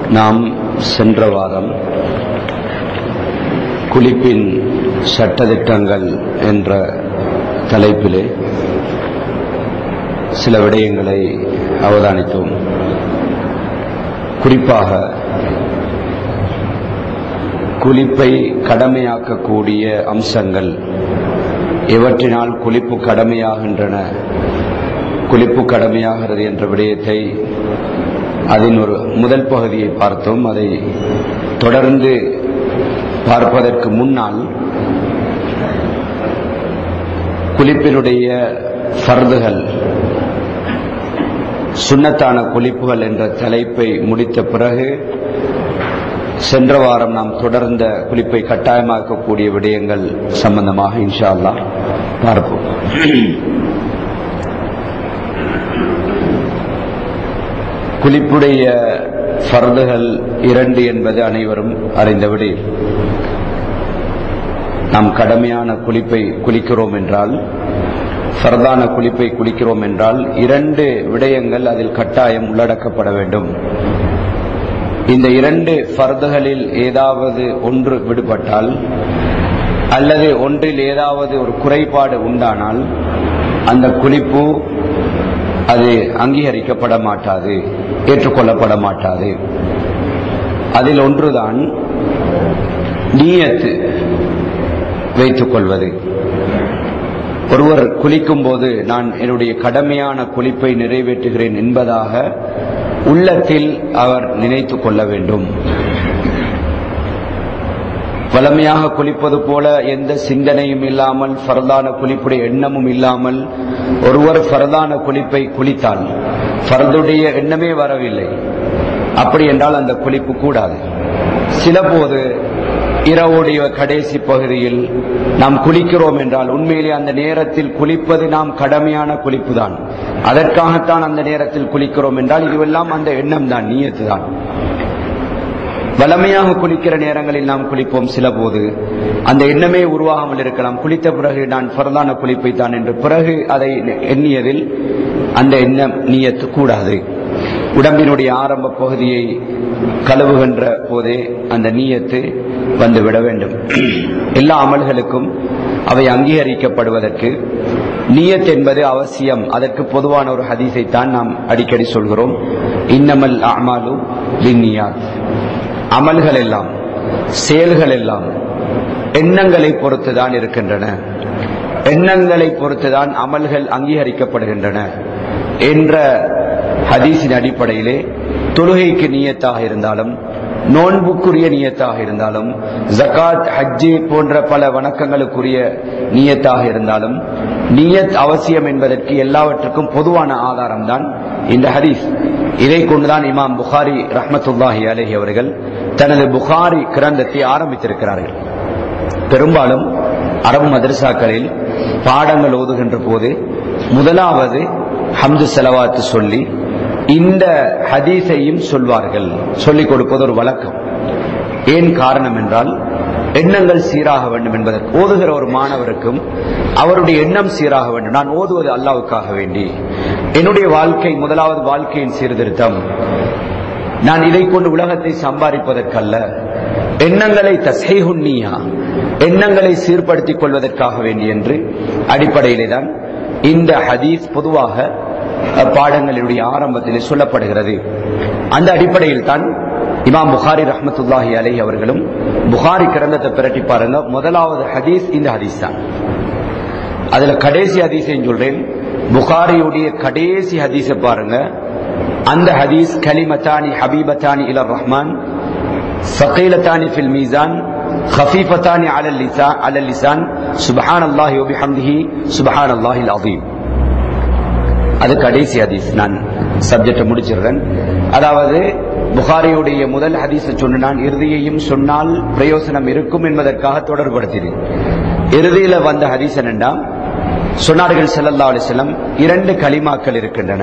நாம் சென்ற வாரம் குளிப்பின் சட்டதிட்டங்கள் என்ற தலைப்பிலே சில விடயங்களை அவதானித்தோம் குறிப்பாக குளிப்பை கடமையாக்கக்கூடிய அம்சங்கள் எவற்றினால் குளிப்பு கடமையாகின்றன குளிப்பு கடமையாகிறது என்ற விடயத்தை அதன் ஒரு முதல் பகுதியை பார்த்தோம் அதை தொடர்ந்து பார்ப்பதற்கு முன்னால் குளிப்பினுடைய ஃபர்துகள் சுண்ணத்தான குளிப்புகள் என்ற தலைப்பை முடித்த பிறகு சென்ற வாரம் நாம் தொடர்ந்த குளிப்பை கட்டாயமாக்கக்கூடிய விடயங்கள் சம்பந்தமாக இன்ஷா அல்லா பார்ப்போம் குளிப்புடைய ஃபர்துகள் இரண்டு என்பது அனைவரும் அறிந்த விடயம் நாம் கடமையான குளிப்பை குளிக்கிறோம் என்றால் ஃபர்தான குளிப்பை குளிக்கிறோம் என்றால் இரண்டு விடயங்கள் அதில் கட்டாயம் உள்ளடக்கப்பட வேண்டும் இந்த இரண்டு ஃபர்துகளில் ஏதாவது ஒன்று விடுபட்டால் அல்லது ஒன்றில் ஏதாவது ஒரு குறைபாடு உண்டானால் அந்த குளிப்பு அது அங்கீகரிக்கப்பட மாட்டாது ஏற்றுக்கொள்ளப்பட மாட்டாது அதில் ஒன்றுதான் நீயத்து வைத்துக் கொள்வது ஒருவர் குளிக்கும் போது நான் என்னுடைய கடமையான குளிப்பை நிறைவேற்றுகிறேன் என்பதாக உள்ளத்தில் அவர் நினைத்துக் கொள்ள வேண்டும் வளமையாக குளிப்பது போல எந்த சிந்தனையும் இல்லாமல் ஃபர்தான குளிப்புடைய எண்ணமும் இல்லாமல் ஒருவர் ஃபர்தான குளிப்பை குளித்தால் ஃபர்துடைய எண்ணமே வரவில்லை அப்படி என்றால் அந்த குளிப்பு கூடாது சில போது இரவுடைய கடைசி பகுதியில் நாம் குளிக்கிறோம் என்றால் உண்மையிலே அந்த நேரத்தில் குளிப்பது நாம் கடமையான குளிப்பு தான் அதற்காகத்தான் அந்த நேரத்தில் குளிக்கிறோம் என்றால் இதுவெல்லாம் அந்த எண்ணம் தான் நீயத்து தான் வளமையாக குளிக்கிற நேரங்களில் நாம் குளிப்போம் சில போது அந்த எண்ணமே உருவாகாமல் இருக்கலாம் குளித்த பிறகு நான் பரதான குளிப்பை தான் என்று பிறகு அதை எண்ணியதில் அந்த எண்ணம் நீயத்து கூடாது உடம்பினுடைய ஆரம்ப பகுதியை கழுவுகின்ற போதே அந்த நீயத்து வந்துவிட வேண்டும் எல்லா அமல்களுக்கும் அவை அங்கீகரிக்கப்படுவதற்கு நீயத் என்பது அவசியம் அதற்கு பொதுவான ஒரு ஹதீஸை தான் நாம் அடிக்கடி சொல்கிறோம் இன்னமல் அமாலு லின்னியாத் அமல்கள் எல்லாம் செயல்கள் எல்லாம் எண்ணங்களை பொறுத்துதான் இருக்கின்றன எண்ணங்களை பொறுத்துதான் அமல்கள் அங்கீகரிக்கப்படுகின்றன என்ற ஹதீஸின் அடிப்படையிலே தொழுகைக்கு நீயத்தாக இருந்தாலும் நோன்புக்குரிய நீயத்தாக இருந்தாலும் ஜக்காத் ஹஜ்ஜி போன்ற பல வணக்கங்களுக்குரிய நீயத்தாக இருந்தாலும் நீயத் அவசியம் என்பதற்கு எல்லாவற்றுக்கும் பொதுவான ஆதாரம் தான் இந்த ஹதீஸ் இதை கொண்டுதான் இமாம் புகாரி ரஹமத்துல்லாஹி அலஹி அவர்கள் தனது புகாரி கிரந்தத்தை ஆரம்பித்திருக்கிறார்கள் பெரும்பாலும் அரபு மதரசாக்களில் பாடங்கள் ஓதுகின்ற போது முதலாவது ஹம்து செலவாத்து சொல்லி இந்த ஹதீஸையும் சொல்வார்கள் சொல்லிக் கொடுப்பது ஒரு வழக்கம் ஏன் காரணம் என்றால் எண்ணங்கள் சீராக வேண்டும் என்பதற்கு ஓதுகிற ஒரு மாணவருக்கும் அவருடைய எண்ணம் சீராக வேண்டும் நான் ஓதுவது அல்லாவுக்காக வேண்டி என்னுடைய வாழ்க்கை முதலாவது வாழ்க்கையின் சீர்திருத்தம் நான் இதை கொண்டு உலகத்தை சம்பாதிப்பதற்கல்ல எண்ணங்களை தசைகுன்னியா எண்ணங்களை சீர்படுத்திக் கொள்வதற்காக வேண்டி என்று அடிப்படையிலே தான் இந்த ஹதீஸ் பொதுவாக பாடங்களினுடைய ஆரம்பத்திலே சொல்லப்படுகிறது அந்த அடிப்படையில் தான் இமாம் புகாரி ரஹமத்துல்லாஹி அலை அவர்களும் புகாரி கிரந்தத்தை பிரட்டி பாருங்க முதலாவது ஹதீஸ் இந்த ஹதீஸ் தான் அதுல கடைசி ஹதீஸையும் சொல்றேன் புகாரியுடைய கடைசி ஹதீஸை பாருங்க அந்த ஹதீஸ் கலிமத்தானி ஹபீபத்தானி இலர் ரஹ்மான் சகீலத்தானி ஃபில் மீசான் خفيفتان على اللسان على اللسان سبحان الله وبحمده سبحان الله العظيم அது கடைசி ஹதீஸ் நான் சப்ஜெக்டை முடிச்சிடுறேன் அதாவது புகாரியுடைய முதல் ஹதீஸை சொன்ன நான் இறுதியையும் சொன்னால் பிரயோசனம் இருக்கும் என்பதற்காக தொடர்படுத்தினேன் இறுதியில வந்த ஹதீஸ் என்னண்டா சொன்னார்கள் ஸல்லல்லாஹு அலைஹி வஸல்லம் இரண்டு கலிமாக்கள் இருக்கின்றன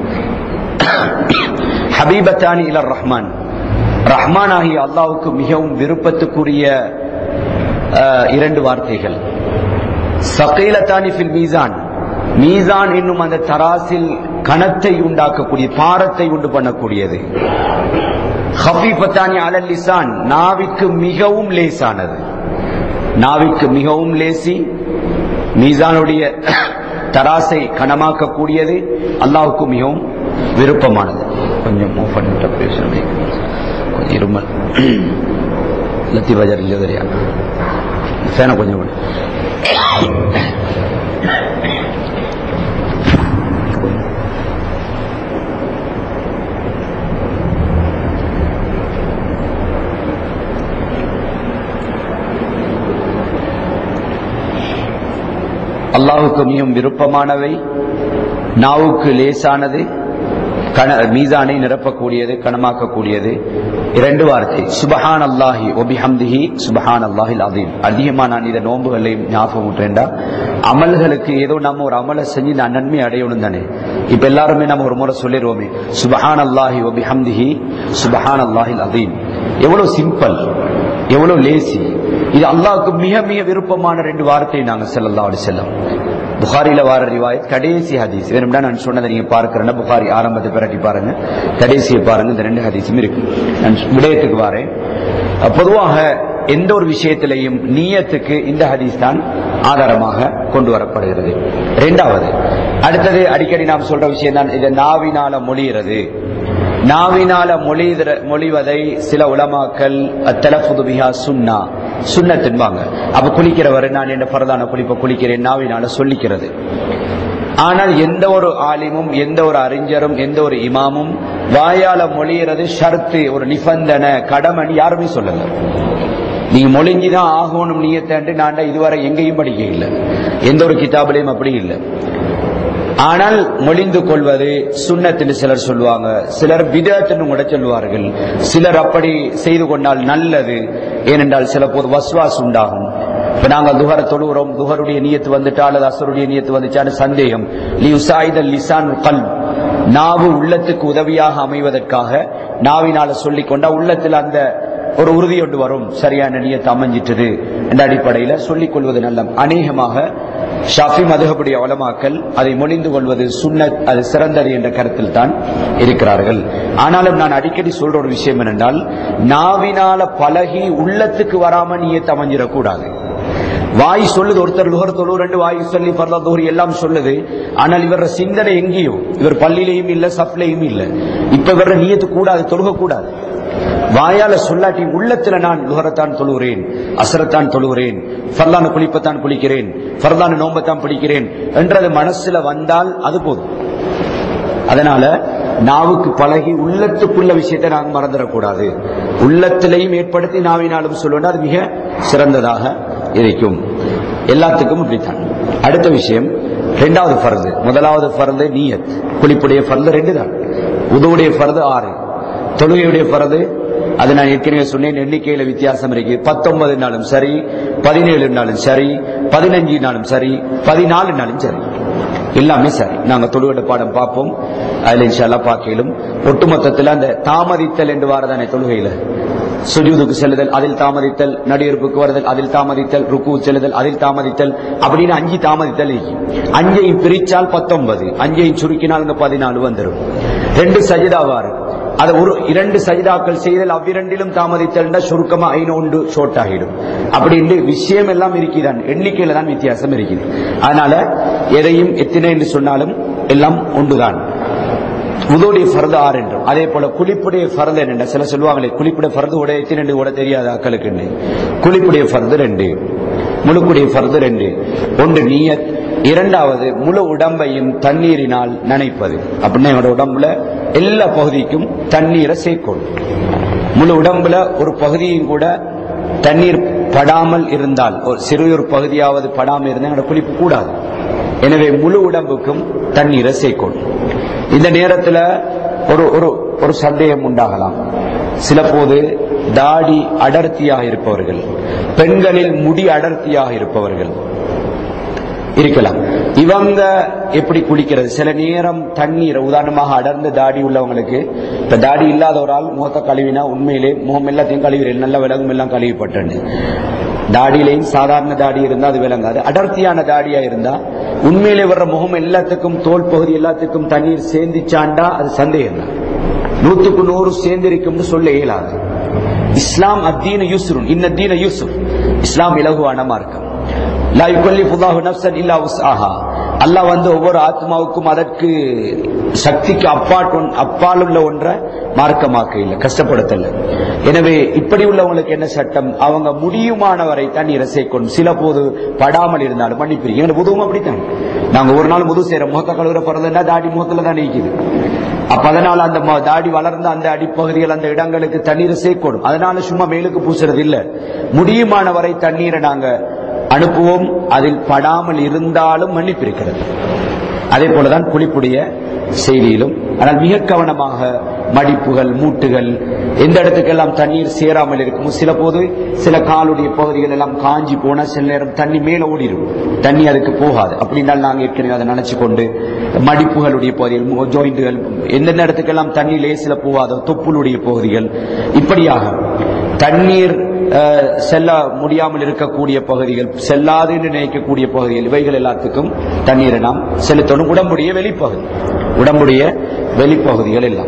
ஹபீபத்தானி இலர் ரஹ்மான் ரஹ்மான் ஆகிய அல்லாவுக்கு மிகவும் விருப்பத்துக்குரிய அஹ், இரண்டு வார்த்தைகள் சகீலத்தானி ஃபில் மீசான் மீசான் என்னும் அந்த தராசில் கணத்தை உண்டாக்கக்கூடிய பாரத்தை உண்டு பண்ணக்கூடியது ஹபீபத்தானி அலல் லிசான் நாவிற்கு மிகவும் லேசானது நாவிற்கு மிகவும் லேசி மீசானுடைய தராசை கனமாக்கக்கூடியது அல்லாஹுக்கு மிகவும் விருப்பமானது கொஞ்சம் மூவ் பண்ணிட்ட பேசணும் கொஞ்சம் இருமல் லத்தி பஜார் இல்லை தெரியா ஃபேனை கொஞ்சம் விடு. அல்லாஹுக்கு மிகவும் விருப்பமானவை நாவுக்கு லேசானது கண மீசானை நிரப்பக்கூடியது கணமாக்கக்கூடியது இரண்டு வார்த்தை சுபஹான் அல்லாஹி ஒபிஹம்திஹி சுபஹான் அல்லாஹில் அதீம் அதிகமா நான் இதை நோன்புகளையும் ஞாபகம் விட்டுறேன்டா அமல்களுக்கு ஏதோ நம்ம ஒரு அமலை செஞ்சு நான் நன்மை அடையணும் தானே இப்ப எல்லாருமே நம்ம ஒரு முறை சொல்லிடுவோமே சுபஹான் அல்லாஹி ஒபிஹம்திஹி சுபஹான் அல்லாஹில் அதீம் எவ்வளவு சிம்பிள் எவ்வளவு லேசி இது அல்லாஹ்வுக்கு மிக மிக விருப்பமான ரெண்டு வார்த்தை நாங்க ஸல்லல்லாஹு அலைஹி வஸல்லம் புகாரில வார ரிவாயத் கடைசி ஹதீஸ் வேணும்னா நான் சொன்னதை நீங்க பார்க்கிறேன்னா புகாரி ஆரம்பத்தை பிரட்டி பாருங்க கடைசியை பாருங்க இந்த ரெண்டு ஹதீஸும் இருக்கு நான் விடயத்துக்கு வாரேன் அஹ் பொதுவாக எந்த ஒரு விஷயத்திலையும் நீயத்துக்கு இந்த ஹதீஸ் தான் ஆதாரமாக கொண்டு வரப்படுகிறது இரண்டாவது அடுத்தது அடிக்கடி நாம் சொல்ற விஷயம் தான் இதை நாவினால மொழிகிறது நாவினால மொழிகிற மொழிவதை சில உலமாக்கல் அத்தலஃபுது பிஹா சுன்னா சுன்னத்துன்பாங்க அப்ப குளிக்கிறவர் நான் என்ன பரதான குளிப்ப குளிக்கிறேன் நாவினால சொல்லிக்கிறது ஆனால் எந்த ஒரு ஆலிமும் எந்த ஒரு அறிஞரும் எந்த ஒரு இமாமும் வாயால மொழிகிறது ஷர்த்து ஒரு நிபந்தனை கடமைன்னு யாருமே சொல்லல நீங்க மொழிஞ்சுதான் ஆகணும் நீயத்தண்டு நான் இதுவரை எங்கேயும் படிக்க இல்லை எந்த ஒரு கிதாபிலையும் அப்படி இல்லை ஆனால் மொழிந்து கொள்வது சுண்ணத்துன்னு சிலர் சொல்லுவாங்க சிலர் விதத்துன்னு கூட சொல்லுவார்கள் சிலர் அப்படி செய்து கொண்டால் நல்லது ஏனென்றால் சில போது வஸ்வாஸ் உண்டாகும் இப்ப நாங்க துஹர தொழுகிறோம் துஹருடைய நியத்து வந்துட்டா அல்லது அசருடைய நியத்து வந்துச்சான்னு சந்தேகம் லி உசாயிதல் லிசான் கல் நாவு உள்ளத்துக்கு உதவியாக அமைவதற்காக நாவினால சொல்லிக் கொண்டா உள்ளத்தில் அந்த ஒரு உறுதி ஒன்று வரும் சரியான நியத்து அமைஞ்சிட்டது என்ற அடிப்படையில சொல்லிக் கொள்வது நல்ல அநேகமாக ஷாஃபி மதுகபுடைய வளமாக்கல் அதை மொழிந்து கொள்வது சுன்னத் அது சிறந்தது என்ற கருத்தில் தான் இருக்கிறார்கள் ஆனாலும் நான் அடிக்கடி சொல்ற ஒரு விஷயம் என்னென்றால் நாவினால பழகி உள்ளத்துக்கு வராம நீயத்து அமைஞ்சிடக்கூடாது வாய் சொல்லுது ஒருத்தர் லுகர் தொழு ரெண்டு வாய் சொல்லி பரதா தோறி எல்லாம் சொல்லுது ஆனால் இவர சிந்தனை எங்கேயும் இவர் பள்ளியிலையும் இல்ல சப்லையும் இல்ல இப்ப இவர நீயத்து கூடாது தொழுக கூடாது வாயால சொல்லாட்டி உள்ளத்துல நான் லுகரத்தான் தொழுகிறேன் அசரத்தான் தொழுகிறேன் ஃபர்லான குளிப்பத்தான் குளிக்கிறேன் ஃபர்லான நோம்பத்தான் பிடிக்கிறேன் என்றது மனசுல வந்தால் அது போதும் அதனால நாவுக்கு பழகி உள்ளத்துக்குள்ள விஷயத்தை நாங்கள் மறந்துடக்கூடாது உள்ளத்திலையும் ஏற்படுத்தி நாவினாலும் சொல்லணும் அது மிக சிறந்ததாக இருக்கும் எல்லாத்துக்கும் இப்படித்தான் அடுத்த விஷயம் இரண்டாவது ஃபர்து முதலாவது ஃபர்து நீயத் குளிப்புடைய ஃபர்து ரெண்டு தான் உதவுடைய ஃபர்து ஆறு தொழுகையுடைய ஃபர்து அது நான் ஏற்கனவே சொன்னேன் எண்ணிக்கையில வித்தியாசம் இருக்கு பத்தொன்பது நாளும் சரி பதினேழு நாளும் சரி பதினஞ்சு நாளும் சரி பதினாலு நாளும் சரி எல்லாமே சரி நாங்க தொழுகட்ட பாடம் பார்ப்போம் அதுல இன்ஷால்லா பார்க்கலும் ஒட்டுமொத்தத்தில் அந்த தாமதித்தல் என்று வாரதானே தொழுகையில சுஜூதுக்கு செல்லுதல் அதில் தாமதித்தல் நடிகர்ப்புக்கு வருதல் அதில் தாமதித்தல் ருக்கு செல்லுதல் அதில் தாமதித்தல் அப்படின்னு அஞ்சு தாமதித்தல் இருக்கு அஞ்சையும் பிரிச்சால் பத்தொன்பது அஞ்சையும் சுருக்கினால் இந்த பதினாலு வந்துடும் ரெண்டு சஜிதாவாரு அது ஒரு இரண்டு சஜிதாக்கள் செய்தல் அவ்விரண்டிலும் தாமதித்தல் சுருக்கமா ஐநோண்டு ஷோர்ட் ஆகிடும் அப்படின்னு விஷயம் எல்லாம் இருக்கிறான் எண்ணிக்கையில தான் வித்தியாசம் இருக்குது அதனால எதையும் எத்தனை என்று சொன்னாலும் எல்லாம் ஒன்றுதான் உதோடைய ஃபர்து ஆறு என்றும் அதே போல குளிப்புடைய ஃபர்து என்ன சில சொல்லுவாங்களே குளிப்புடைய ஃபர்து உடைய எத்தனை ரெண்டு கூட தெரியாத அக்களுக்கு குளிப்புடைய ஃபர்து ரெண்டு முழுக்குடைய ஃபர்து ரெண்டு ஒன்று நீயத் இரண்டாவது முழு உடம்பையும் தண்ணீரினால் நனைப்பது அப்படின்னா என்னோட உடம்புல எல்லா பகுதிக்கும் தண்ணீரை சேர்க்கணும் முழு உடம்புல ஒரு பகுதியும் கூட தண்ணீர் படாமல் இருந்தால் ஒரு சிறு ஒரு பகுதியாவது படாமல் இருந்தால் என்னோட குளிப்பு கூடாது எனவே முழு உடம்புக்கும் தண்ணீரை சேர்க்கணும் இந்த நேரத்தில் ஒரு ஒரு ஒரு சந்தேகம் உண்டாகலாம் சில போது தாடி அடர்த்தியாக இருப்பவர்கள் பெண்களில் முடி அடர்த்தியாக இருப்பவர்கள் இருக்கலாம் இவங்க எப்படி குளிக்கிறது சில நேரம் தண்ணீர் உதாரணமாக அடர்ந்த தாடி உள்ளவங்களுக்கு இப்ப தாடி இல்லாத ஒரு ஆள் முகத்தை கழுவினா உண்மையிலே முகம் எல்லாத்தையும் கழுவிறேன் நல்ல விலகும் எல்லாம் கழுவிப்பட்டேன் தாடியிலையும் சாதாரண தாடி இருந்தா அது விளங்காது அடர்த்தியான தாடியா இருந்தா உண்மையிலே வர்ற முகம் எல்லாத்துக்கும் தோல் பகுதி எல்லாத்துக்கும் தண்ணீர் சேர்ந்துச்சாண்டா அது சந்தேகம் தான் நூத்துக்கு நூறு சேர்ந்திருக்கும்னு சொல்ல இயலாது இஸ்லாம் அத்தீன யூசுருன் இன்ன தீன யூசுர் இஸ்லாம் இலகுவான மார்க்கம் லா யுகல்லிஃபுல்லாஹு நஃப்ஸன் இல்லா உஸ்ஆஹா அல்லாஹ் வந்து ஒவ்வொரு ஆத்மாவுக்கும் அதற்கு சக்திக்கு அப்பாட் அப்பால் உள்ள ஒன்றை மார்க்கமாக்க இல்லை கஷ்டப்படுத்தல எனவே இப்படி உள்ளவங்களுக்கு என்ன சட்டம் அவங்க முடியுமானவரை தண்ணீரை சேர்க்கணும் சில போது படாமல் இருந்தாலும் மன்னிப்பிரி எங்க புதுவும் அப்படித்தான் நாங்க ஒரு நாள் முது செய்யற முகத்த கழுவுற பிறந்தா தாடி முகத்துல தான் நீக்குது அப்ப அதனால அந்த ம- தாடி வளர்ந்த அந்த அடிப்பகுதிகள் அந்த இடங்களுக்கு தண்ணீரை சேர்க்கணும் அதனால சும்மா மேலுக்கு பூசுறது இல்ல முடியுமானவரை தண்ணீரை நாங்க அனுப்புவோம் அதில் படாமல் இருந்தாலும் மன்னிப்பு இருக்கிறது அதே போலதான் குளிப்புடைய செய்தியிலும் ஆனால் மிக கவனமாக மடிப்புகள் மூட்டுகள் எந்த இடத்துக்கெல்லாம் தண்ணீர் சேராமல் இருக்குமோ சில போது சில காலுடைய பகுதிகள் எல்லாம் காஞ்சி போனா சில நேரம் தண்ணி மேல ஓடிடும் தண்ணி அதுக்கு போகாது அப்படின்னால் நாங்க ஏற்கனவே அதை நினைச்சு கொண்டு மடிப்புகளுடைய பகுதிகள் ஜாயிண்டுகள் எந்தெந்த இடத்துக்கெல்லாம் தண்ணி லேசில போகாதோ தொப்புளுடைய பகுதிகள் இப்படியாக தண்ணீர் அஹ், செல்ல முடியாமல் இருக்கக்கூடிய பகுதிகள் செல்லாது என்று நினைக்கக்கூடிய பகுதிகள் இவைகள் எல்லாத்துக்கும் தண்ணீரை நாம் செலுத்தணும் உடம்புடைய வெளிப்பகுதி உடம்புடைய வெளிப்பகுதிகள் எல்லாம்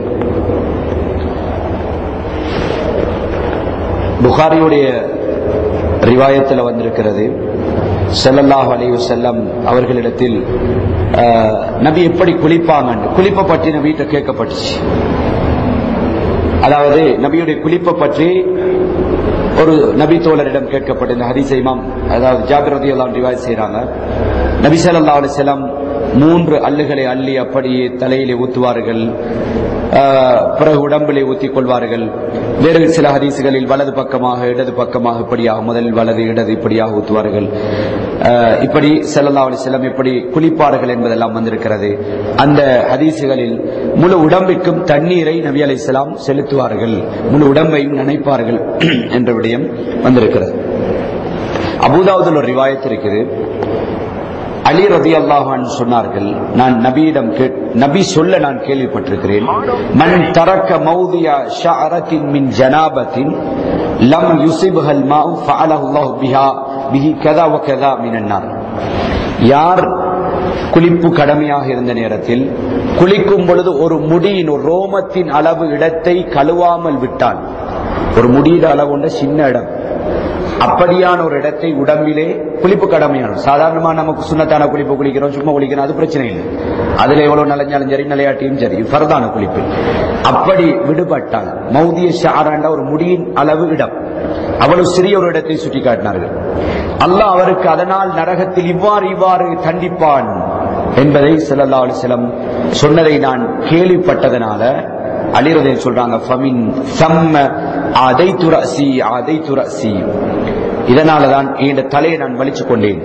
புகாரியுடைய ரிவாயத்தில் வந்திருக்கிறது ஸல்லல்லாஹு அலைஹி வஸல்லம் அவர்களிடத்தில் அஹ், நபி எப்படி குளிப்பாங்க குளிப்பை பற்றி நபிகிட்ட கேட்கப்பட்டுச்சு அதாவது நபியுடைய குளிப்பை பற்றி ஒரு நபி தோழரிடம் கேட்கப்பட்ட இந்த ஹதீஸை இமாம் அதாவது ஜாபிர் ரதியல்லாஹு அன்ஹு ரிவாயத் செய்றாங்க நபி ஸல்லல்லாஹு அலைஹி வஸல்லம் மூன்று அல்லுகளை அள்ளி அப்படியே தலையிலே ஊத்துவார்கள் ஆஹ், பிறகு உடம்பிலே ஊத்திக் கொள்வார்கள் வேறு சில ஹதீசுகளில் வலது பக்கமாக இடது பக்கமாக இப்படியாக முதலில் வலது இடது இப்படியாக ஊத்துவார்கள் ஆஹ், இப்படி ஸல்லல்லாஹு அலைஹி வஸல்லம் எப்படி குளிப்பார்கள் என்பதெல்லாம் வந்திருக்கிறது அந்த ஹதீசுகளில் முழு உடம்பிற்கும் தண்ணீரை நபி அலைஹிஸ்ஸலாம் செலுத்துவார்கள் முழு உடம்பையும் நனைப்பார்கள் என்ற விடயம் வந்திருக்கிறது அபூதாவுதில் ஒரு ரிவாயத் இருக்குது அலி ரதி அல்லாஹான் சொன்னார்கள் நான் நபியிடம் கேட்- நபி சொல்ல நான் கேள்விப்பட்டிருக்கிறேன் மன் தரக்க மௌதியா ஷஅரத்தின் மின் ஜனாபத்தின் லம் யுசிபுஹல் மாவு ஃபஅலஹு அல்லாஹு பிஹா பிஹி கதா வ கதா மினன் நார் யார் குளிப்பு கடமையாக இருந்த நேரத்தில் குளிக்கும் பொழுது ஒரு முடியின் ஒரு ரோமத்தின் அளவு இடத்தை கழுவாமல் விட்டான் ஒரு முடியிட அளவு உண்ட சின்ன இடம் அப்படியான ஒரு இடத்தை உடம்பிலே குளிப்பு கடமையான சாதாரணமா நமக்கு சுண்ணத்தான குளிப்பு குளிக்கிறோம் சும்மா குளிக்கிறோம் அது பிரச்சனை இல்லை அதுல எவ்வளவு நலஞ்சாலும் சரி நிலையாட்டியும் சரி ஃபர்தான குளிப்பு அப்படி விடுபட்டால் மௌதிய ஷாராண்டா ஒரு முடியின் அளவு இடம் அவ்வளவு சிறிய ஒரு இடத்தை சுட்டி காட்டினார்கள் அல்லாஹ் அவருக்கு அதனால் நரகத்தில் இவ்வாறு இவ்வாறு தண்டிப்பான் என்பதை ஸல்லல்லாஹு அலைஹி வஸல்லம் சொன்னதை நான் கேள்விப்பட்டதனால அலிரதை சொல்றாங்க ஃபமின் சம்ம அதை துரசி அதை துரசி இதனாலதான் என் தலையை நான் வலிச்சு கொண்டேன்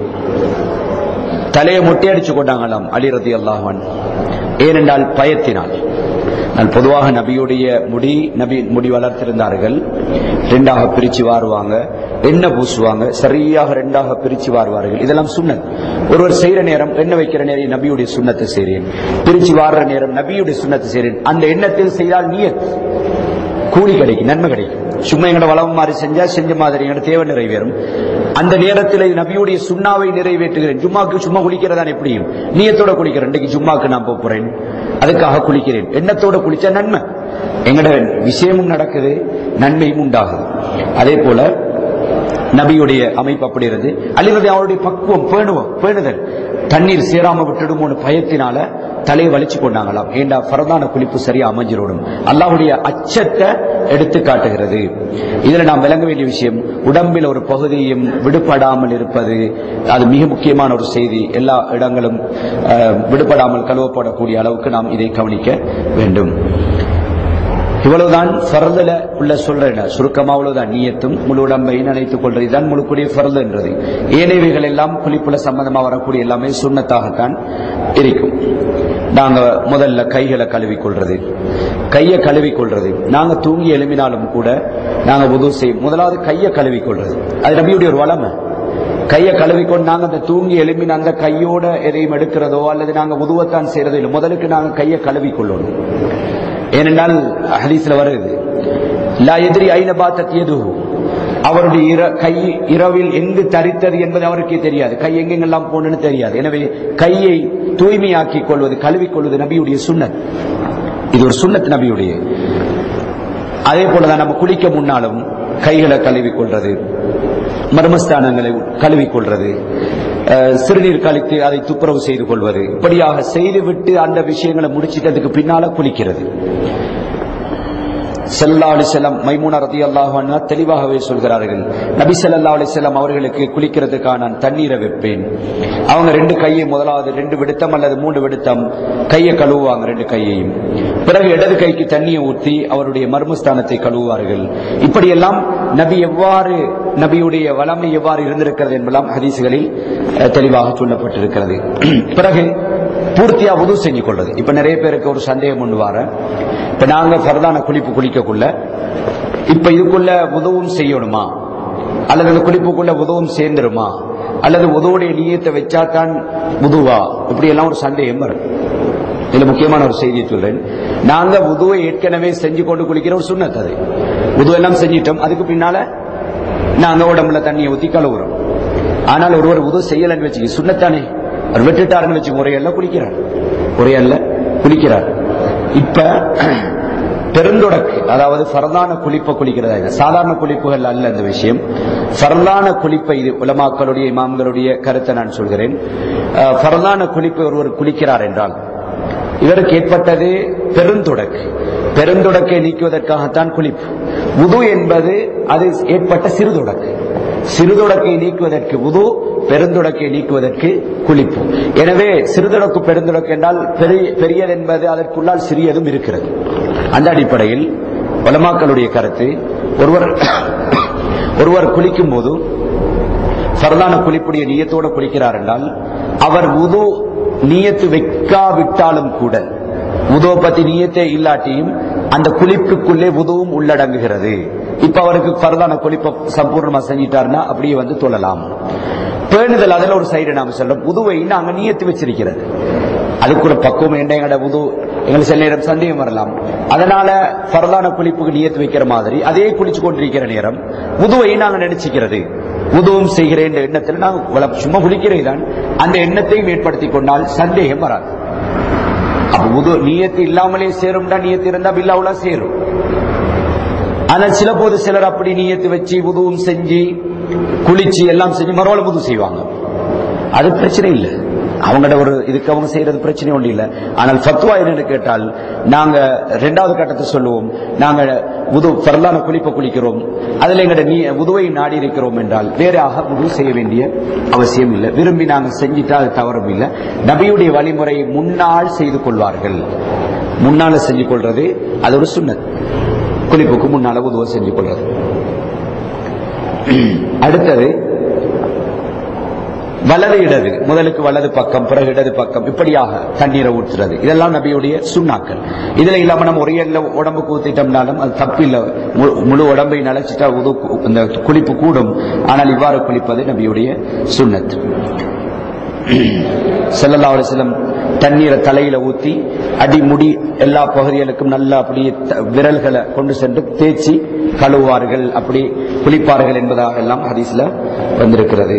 தலையை முட்டையடிச்சு கொண்டாங்களாம் அலிரதி அல்லாஹன் ஏனென்றால் பயத்தினால் நான் பொதுவாக நபியுடைய முடி நபி முடி வளர்த்திருந்தார்கள் ரெண்டாக பிரிச்சு வாருவாங்க எண்ணெய் பூசுவாங்க சரியாக ரெண்டாக பிரிச்சு வாருவார்கள் இதெல்லாம் சுண்ணத் ஒருவர் செய்யற நேரம் எண்ணெய் வைக்கிற நேரம் நபியுடைய சுண்ணத்தை செய்றேன் பிரிச்சு வாடுற நேரம் நபியுடைய சுண்ணத்தை செய்றேன் அந்த எண்ணத்தில் செய்தால் நியத் கூலி கிடைக்கும் நன்மை கிடைக்கும் சும்மா எங்கட வளம் மாதிரி செஞ்சா செஞ்ச மாதிரி எங்கட தேவை நிறைவேறும் அந்த நேரத்தில் நபியுடைய சுண்ணாவை நிறைவேற்றுகிறேன் ஜும்மாக்கு சும்மா குளிக்கிறதா எப்படியும் நீயத்தோட குளிக்கிறேன் இன்றைக்கு ஜும்மாக்கு நான் போப் போறேன் அதுக்காக குளிக்கிறேன் எண்ணத்தோட குளிச்சா நன்மை எங்கட விஷயமும் நடக்குது நன்மையும் உண்டாகுது அதே போல நபியுடைய அமைப்பு அப்படி இருந்து அல்லது அவருடைய பக்குவம் பேணுவோம் பேணுதல் தண்ணீர் சேராம விட்டுடுமோன்னு பயத்தினால தலையை வலிச்சு கொண்டாங்களாம் ஏண்டா பரதான குளிப்பு சரியா அமைஞ்சிரோடும் அல்லாஹ்வுடைய அச்சத்தை எடுத்து காட்டுகிறது இதுல நாம் விளங்க வேண்டிய விஷயம் உடம்பில் ஒரு பகுதியும் விடுபடாமல் இருப்பது அது மிக முக்கியமான ஒரு செய்தி எல்லா இடங்களும் அஹ், விடுபடாமல் கழுவப்படக்கூடிய அளவுக்கு நாம் இதை கவனிக்க வேண்டும் இவ்வளவுதான் ஃபர்துல உள்ள சொல்றேன் சுருக்கமா அவ்வளவுதான் நீயத்தும் முழு உடம்பை நினைத்துக் கொள்றது தான் முழுக்கூடிய ஃபர்து என்றது ஏனைவைகள் எல்லாம் குளிப்புல சம்பந்தமா வரக்கூடிய எல்லாமே சுண்ணத்தாகத்தான் இருக்கும் நாங்க முதல்ல கைகளை கழுவிக் கொள்றது கையை கழுவிக் கொள்றது நாங்க தூங்கி எழுப்பினாலும் கூட நாங்க உதவு செய்யும் முதலாவது கையை கழுவிக் கொள்றது அது நபியுடைய ஒரு வளமை கையை கழுவிக்கொண்டு நாங்க அந்த தூங்கி எழுப்பின அந்த கையோட எதையும் எடுக்கிறதோ அல்லது நாங்க உதுவத்தான் செய்யறதோ இல்லை முதலுக்கு நாங்க கையை கழுவிக் கொள்ளணும் ஏனென்றால் ஹதீஸ்ல வருது லா எதிரி ஐன பாத்தத் எது அவருடைய இர- கை இரவில் எங்கு தரித்தது என்பது அவருக்கே தெரியாது கை எங்கெங்கெல்லாம் போனன்னு தெரியாது எனவே கையை தூய்மையாக்கிக் கொள்வது கழுவிக் கொள்வது நபியுடைய சுன்னத் இது ஒரு சுன்னத் நபியுடைய அதே போலதான் நம்ம குளிக்க முன்னாலும் கைகளை கழுவிக் கொள்றது மர்மஸ்தானங்களை கழுவிக் கொள்றது அஹ், சிறுநீர் கழித்து அதை துப்புரவு செய்து கொள்வது இப்படியாக செய்துவிட்டு அந்த விஷயங்களை முடிச்சிட்டதுக்கு பின்னால குளிக்கிறது ஸல்லல்லாஹு அலைஹி வஸல்லம் மைமூனா ரலியல்லாஹு அன்ஹா தெளிவாகவே சொல்கிறார்கள் நபி ஸல்லல்லாஹு அலைஹி வஸல்லம் அவர்களுக்கு குளிக்கிறதுக்காக நான் தண்ணீரை வைப்பேன் அவங்க ரெண்டு கையை முதலாவது ரெண்டு விடுத்தம் அல்லது மூன்று விடுத்தம் கையை கழுவுவாங்க ரெண்டு கையையும் பிறகு இடது கைக்கு தண்ணியை ஊற்றி அவருடைய மர்மஸ்தானத்தை கழுவுவார்கள் இப்படியெல்லாம் நபி எவ்வாறு நபியுடைய வளமை எவ்வாறு இருந்திருக்கிறது என்பதெல்லாம் ஹதீசுகளில் அஹ், தெளிவாக சொல்லப்பட்டிருக்கிறது பிறகு பூர்த்தியா உது செஞ்சு கொள்றது இப்ப நிறைய பேருக்கு ஒரு சந்தேகம் ஒன்று வர இப்ப நாங்க ஃபர்தான குளிப்பு குளிக்கக்குள்ள இப்ப இதுக்குள்ள உதவும் செய்யணுமா அல்லது அந்த குளிப்புக்குள்ள உதவும் சேர்ந்துருமா அல்லது உதவுடைய நீயத்தை வச்சாதான் உதுவா இப்படி எல்லாம் ஒரு சந்தேகம் வரும் இதுல முக்கியமான ஒரு செய்தியை சொல்றேன் நாங்க உதுவை ஏற்கனவே செஞ்சு கொண்டு குளிக்கிற ஒரு சுண்ணத் அது உது எல்லாம் செஞ்சிட்டோம் அதுக்கு பின்னால நாங்க உடம்புல தண்ணியை ஊத்தி கழுவுறோம் ஆனால் ஒருவர் உது செய்யலன்னு வச்சுக்க சுண்ணத்தானே அவர் விட்டுட்டாருன்னு வச்சு முறையல்ல குளிக்கிறார் முறையல்ல குளிக்கிறார் இப்ப பெருந்தொடக்கு அதாவது ஃபர்தான குளிப்பை குளிக்கிறதா இது சாதாரண குளிப்புகள் அல்ல இந்த விஷயம் ஃபர்தான குளிப்பை இது உலமாக்களுடைய இமாம்களுடைய கருத்தை நான் சொல்கிறேன் அஹ், ஃபர்தான குளிப்பை ஒருவர் குளிக்கிறார் என்றால் இவருக்கு ஏற்பட்டது பெருந்தொடக்கு பெருந்தொடக்கை நீக்குவதற்காகத்தான் குளிப்பு உது என்பது அது ஏற்பட்ட சிறுதொடக்கு சிறுதொடக்கை நீக்குவதற்கு உது பெருந்தொடக்கை நீக்குவதற்கு குளிப்பு எனவே சிறுதொடக்கு பெருந்தொடக்கு என்றால் பெரிய பெரியது என்பது அதற்குள்ளால் சிறியதும் இருக்கிறது அந்த அடிப்படையில் வலமாக்களுடைய கருத்து ஒருவர் ஒருவர் குளிக்கும் போது ஃபர்தான குளிப்புடைய நியத்தோட குளிக்கிறார் என்றால் அவர் உது நியத்து வைக்காவிட்டாலும் கூட உதோ பத்தி நியத்தே இல்லாட்டியும் அந்த குளிப்புக்குள்ளே உதவும் உள்ளடங்குகிறது இப்ப அவருக்கு ஃபர்தான குளிப்பை சம்பூர்ணமா செஞ்சிட்டாருன்னா அப்படியே வந்து தொழலாம் பேணுதல் அதுல ஒரு சைடு நாம சொல்றோம் உதுவை நாங்க நியத்து வச்சிருக்கிறது அதுக்கு ஒரு பக்குவம் என்ன எங்கட உது எங்களுக்கு சில நேரம் சந்தேகம் வரலாம் அதனால ஃபர்தான குளிப்புக்கு நியத்து வைக்கிற மாதிரி அதே குளிச்சு கொண்டிருக்கிற நேரம் உதுவை நாங்க நினைச்சுக்கிறது உதவும் செய்கிறேன் என்ற எண்ணத்தில் நாங்க வள- சும்மா குளிக்கிறேன் தான் அந்த எண்ணத்தையும் ஏற்படுத்தி கொண்டால் சந்தேகம் வராது அப்ப உது நியத்து இல்லாமலே சேரும்டா நியத்து இருந்தா பில்லாவுல சேரும் ஆனால் சில போது சிலர் அப்படி நியத்து வச்சு உதுவும் செஞ்சு குளிச்சு எல்லாம் செஞ்சு மறுவாள் உது செய்வாங்க அது பிரச்சனை இல்லை அவங்களோட ஒரு இதுக்கு அவங்க செய்யறது பிரச்சனை ஒன்றும் இல்லை ஆனால் ஃபத்வா என்னன்னு கேட்டால் நாங்க ரெண்டாவது கட்டத்தை சொல்லுவோம் நாங்க உது ஃபர்லான குளிப்பை குளிக்கிறோம் அதுல எங்களோட நீ உதுவை நாடி இருக்கிறோம் என்றால் வேறாக உது செய்ய வேண்டிய அவசியம் இல்லை விரும்பி நாங்க செஞ்சிட்டா அது தவறும் இல்லை நபியுடைய வழிமுறையை முன்னால் செய்து கொள்வார்கள் முன்னால செஞ்சு கொள்றது அது ஒரு சுன்னத் குளிப்புக்கு முன்னால உதுவை செஞ்சு கொள்றது அடுத்தது வலது இடது முதலுக்கு வலது பக்கம் பிறகு இடது பக்கம் இப்படியாக தண்ணீரை ஊற்றுறது இதெல்லாம் நபியுடைய சுண்ணாக்கள் இதுல இல்லாம நம்ம ஒரே இடத்துல உடம்புக்கு ஊத்திட்டோம்னாலும் அது தப்பில்லை மு- முழு உடம்பை நனைச்சிட்டா உது இந்த குளிப்பு கூடும் ஆனால் இவ்வாறு குளிப்பது நபியுடைய சுன்னத் ஸல்லல்லாஹு அலைஹி வஸல்லம் தண்ணீரை தலையில ஊத்தி அடிமுடி எல்லா பகுதிகளுக்கும் நல்லா அப்படியே த- விரல்களை கொண்டு சென்று தேய்ச்சி கழுவுவார்கள் அப்படி குளிப்பார்கள் என்பதாக எல்லாம் ஹதீஸ்ல வந்திருக்கிறது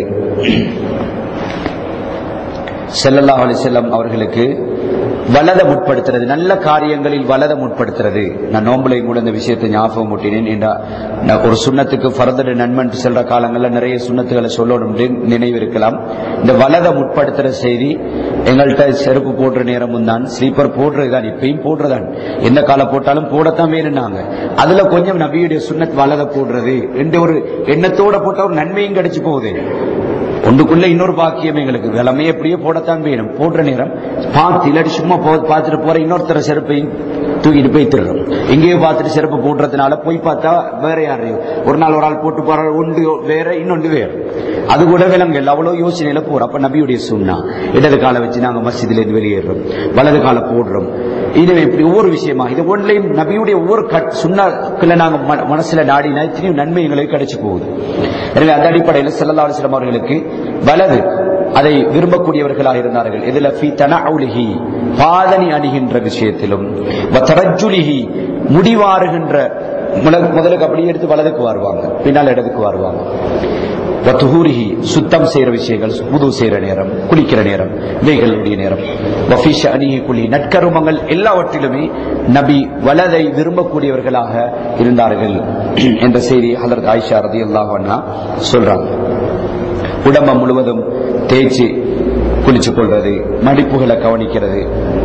ஸல்லல்லாஹு அலைஹி வஸல்லம் அவர்களுக்கு வலத முற்படுத்துறது நல்ல காரியங்களில் வலத முற்படுத்துறது நான் நோம்புலை கூட இந்த விஷயத்தை ஞாபகம் ஊட்டினேன் என்றா நான் ஒரு சுண்ணத்துக்கு ஃபர்தர் நன்மன் செல்ற காலங்கள்ல நிறைய சுண்ணத்துகளை சொல்லணும் நினைவு இருக்கலாம் இந்த வலத முற்படுத்துற செய்தி எங்கள்கிட்ட செருப்பு போடுற நேரமும் தான் ஸ்லீப்பர் போடுறதுதான் இப்பயும் போடுறதான் எந்த காலம் போட்டாலும் போடத்தான் வேணும்னாங்க அதுல கொஞ்சம் நபியுடைய சுண்ணத் வலத போடுறது என்ற ஒரு எண்ணத்தோட போட்ட ஒரு நன்மையும் கிடைச்சு போகுது ஒன்றுக்குள்ள இன்னொரு பாக்கியம் எங்களுக்கு விளமையை எப்படியோ போடத்தான் வேணும் போடுற நேரம் பார்த்து இல்லாட்டி சும்மா போ பார்த்துட்டு போற இன்னொருத்தர செருப்பையும் தூக்கிட்டு போய் திருறோம் எங்கேயோ பார்த்துட்டு செருப்பு போடுறதுனால போய் பார்த்தா வேற யாரையும் ஒரு நாள் ஒரு ஆள் போட்டு போற ஒன்று வேற இன்னொன்று வேற அது கூட விலங்குகள் அவ்வளவு யோசனையில போறோம் அப்ப நபியுடைய சுண்ணா இடது காலை வச்சு நாங்க மஸ்ஜிதுல இருந்து வெளியேறோம் வலது காலை போடுறோம் இது இப்படி ஒவ்வொரு விஷயமா இது ஒன்றையும் நபியுடைய ஒவ்வொரு கட் சுண்ணாக்களை நாங்க மன- மனசுல நாடினா இத்தனையும் நன்மை எங்களுக்கு கிடைச்சு போகுது எனவே அந்த அடிப்படையில் ஸல்லல்லாஹு அலைஹி வஸல்லம் அவர்களுக்கு வலது அதை விரும்பக்கூடியவர்களாக இருந்தார்கள் இதுல ஃபி தனவுலிஹி பாதனி அணிகின்ற விஷயத்திலும் தரஜுலிஹி முடிவாருகின்ற முல- முதலுக்கு அப்படியே எடுத்து வலதுக்கு வருவாங்க பின்னால் இடதுக்கு வருவாங்க வத்துஹூரிஹி சுத்தம் செய்யற விஷயங்கள் புது செய்யற நேரம் குளிக்கிற நேரம் இவைகளுடைய நேரம் வஃபீஷ அணிஹி குலி நற்கருமங்கள் எல்லாவற்றிலுமே நபி வலதை விரும்பக்கூடியவர்களாக இருந்தார்கள் என்ற செய்தி ஹலரத் ஆயிஷா ரதியல்லாஹு அன்ஹா சொல்றாங்க உடம்ப முழுவதும் தேய்ச்சி குளிச்சு கொள்றது மடிப்புகளை கவனிக்கிறது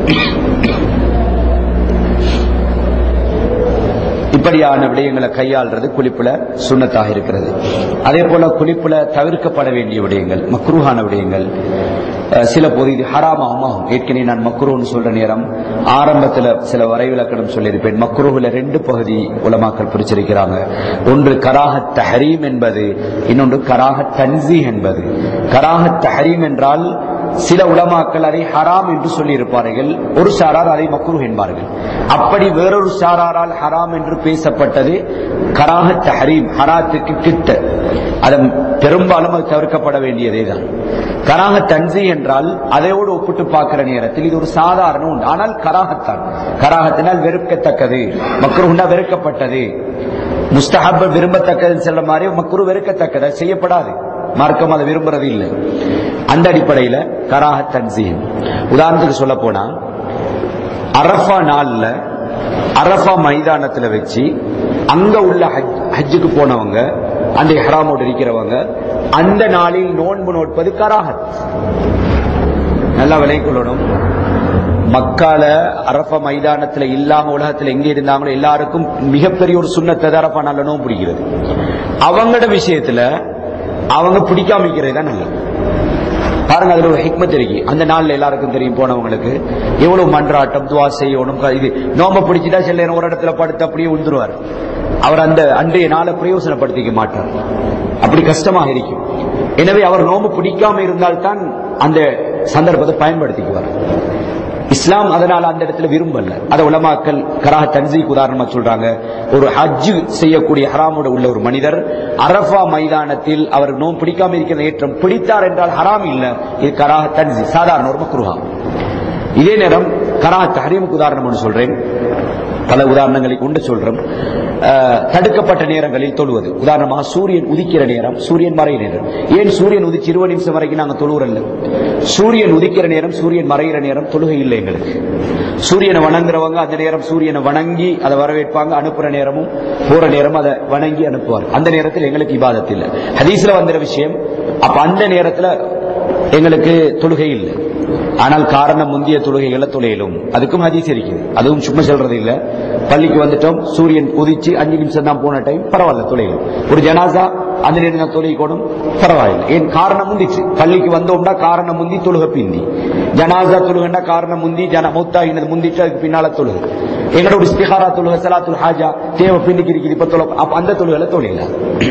இப்படியான விடயங்களை கையாள்றது குளிப்புல சுண்ணத்தாக இருக்கிறது அதே போல குளிப்புல தவிர்க்கப்பட வேண்டிய விடயங்கள் மக்ரூஹான விடயங்கள் அஹ், சில போது இது ஹராமாகும் ஆகும் ஏற்கனவே நான் மக்ரூன்னு சொல்ற நேரம் ஆரம்பத்துல சில வரைவிலக்கணம் சொல்லியிருப்பேன் மக்ரூஹுல ரெண்டு பகுதி உலமாக்கள் பிரிச்சிருக்கிறாங்க ஒன்று கராஹத் தஹரீம் என்பது இன்னொன்று கராஹத் தன்சி என்பது கராஹத் தஹரீம் என்றால் சில உலமாக்கள் அதை ஹராம் என்று சொல்லி இருப்பார்கள் ஒரு சாரார் அதை மக்ரூஹ் என்பார்கள் அப்படி வேறொரு சாராரால் ஹராம் என்று பேசப்பட்டது கராக தஹரீம் ஹராத்துக்கு கிட்ட அது பெரும்பாலும் அது தவிர்க்கப்பட வேண்டியதே தான் கராக தன்சி என்றால் அதையோடு ஒப்பிட்டு பார்க்கிற நேரத்தில் இது ஒரு சாதாரண உண்டு ஆனால் கராகத்தான் கராகத்தினால் வெறுக்கத்தக்கது மக்ரூஹ்னா வெறுக்கப்பட்டது முஸ்தஹப் விரும்பத்தக்கது செல்ல மாதிரி மக்ரு வெறுக்கத்தக்கது அது செய்யப்படாது மார்க்கம் அதை விரும்புறது இல்லை அந்த அடிப்படையில கராக தன்சீம் உதாரணத்துக்கு சொல்ல போனா அரஃபா நாள்ல அரஃபா மைதானத்துல வச்சு அங்க உள்ள ஹஜ்- ஹஜ்ஜுக்கு போனவங்க அந்த ஹராமோடு இருக்கிறவங்க அந்த நாளில் நோன்பு நோட்பது கராகத் நல்லா விலை கொள்ளணும் மக்கால அரஃபா மைதானத்துல இல்லாம உலகத்துல எங்க இருந்தாங்களோ எல்லாருக்கும் மிகப்பெரிய ஒரு சுண்ணத்தை தான் அரஃபா நாள்ல நோன்பு பிடிக்கிறது அவங்களோட விஷயத்துல அவங்க பிடிக்காம இருக்கிறது தான் நல்லது பாருங்க அதுல ஒரு ஹிக்மத் இருக்கு அந்த நாள்ல எல்லாருக்கும் தெரியும் போனவங்களுக்கு எவ்வளவு மன்றாட்டம் துவா செய்யணும் க- இது நோம்ப பிடிச்சிட்டா சில நேரம் ஒரு இடத்துல படுத்து அப்படியே உந்துருவார் அவர் அந்த அன்றைய நாளை பிரயோசனப்படுத்திக்க மாட்டார் அப்படி கஷ்டமாக இருக்கும் எனவே அவர் நோம்பு பிடிக்காம இருந்தால்தான் அந்த சந்தர்ப்பத்தை பயன்படுத்திக்குவார் இஸ்லாம் அதனால அந்த இடத்துல விரும்பல அத உலமாக்கல் கராக தன்சீக் உதாரணமா சொல்றாங்க ஒரு ஹஜ் செய்யக்கூடிய ஹராமோட உள்ள ஒரு மனிதர் அரஃபா மைதானத்தில் அவர் நோம் பிடிக்காம இருக்கிற ஏற்றம் பிடித்தார் என்றால் ஹராம் இல்ல இது கராக தன்சி சாதாரண ஒரு மக்ருஹா இதே நேரம் கராக தஹரீமுக்கு உதாரணம் ஒன்று சொல்றேன் பல உதாரணங்களை கொண்டு சொல்றோம் அஹ், தடுக்கப்பட்ட நேரங்களில் தொழுவது உதாரணமாக சூரியன் உதிக்கிற நேரம் சூரியன் மறைகிற நேரம் ஏன் சூரியன் உதிச்சு இருபது நிமிஷம் வரைக்கும் நாங்க தொழுவுறல்ல சூரியன் உதிக்கிற நேரம் சூரியன் மறைகிற நேரம் தொழுகை இல்லை எங்களுக்கு சூரியனை வணங்குறவங்க அந்த நேரம் சூரியனை வணங்கி அதை வரவேற்பாங்க அனுப்புற நேரமும் போற நேரம் அதை வணங்கி அனுப்புவார் அந்த நேரத்தில் எங்களுக்கு இபாதத் இல்லை ஹதீஸ்ல வந்துற விஷயம் அப்ப அந்த நேரத்துல எங்களுக்கு தொழுகை இல்லை ஆனால் காரணம் முந்திய தொழுகைகளை தொலையிலும் அதுக்கும் ஹதீஸ் இருக்குது அதுவும் சும்மா சொல்றது இல்ல பள்ளிக்கு வந்துட்டோம் சூரியன் உதிச்சு அஞ்சு நிமிஷம் தான் போன டைம் பரவாயில்ல தொலையிலும் ஒரு ஜனாசா அந்த நேரம் தான் தொலைக்கணும் பரவாயில்லை ஏன் காரணம் முந்திச்சு பள்ளிக்கு வந்தோம்னா காரணம் முந்தி தொழுக பிந்தி ஜனாசா தொழுகன்னா காரணம் முந்தி ஜன மௌத்தாகினது முந்திட்டு அதுக்கு பின்னால தொழுகு எங்களோட இஸ்திஹாரா தொழுக சலாத்துல் ஹாஜா தேவை பின்னிக்கு இருக்குது இப்ப தொழு அப்ப அந்த தொழுகளை தொழில